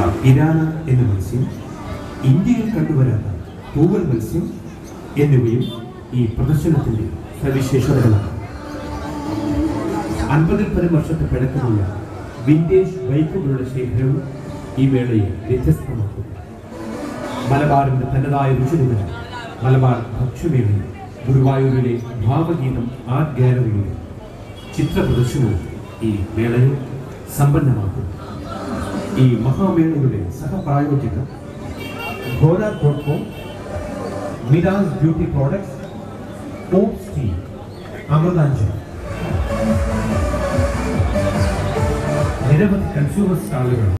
ഇരാന എന്ന മത്സ്യം ഇന്ത്യയിൽ കണ്ടുവരാത്ത തൂവൽ മത്സ്യം എന്നിവയും ഈ പ്രദർശനത്തിന്റെ സവിശേഷതകളാണ് അൻപതിൽ പരം വർഷത്തെ പഴക്കമുള്ള വിന്റേജ് ബൈക്കുകളുടെ ശേഖരവും ഈ വേളയെ വ്യത്യസ്തമാക്കും മലബാറിന്റെ തനതായ രുചിനുകൾ മലബാർ ഭക്ഷ്യമേളയും ഗുരുവായൂരിലെ ഭാവഗീതം ആർട്ട് ഗാലറിയുടെ ചിത്ര പ്രദർശനവും ഈ വേളയെ സമ്പന്നമാക്കും ഈ മഹാമേളയുടെ സഹപ്രായോജകർ ഘോര ഡോട്ട് മിരാസ് ബ്യൂട്ടി പ്രോഡക്ട്സ് ഓപ്സ് ടീ അമൃതാഞ്ജലി നിരവധി കൺസ്യൂമർ സ്റ്റാളുകൾ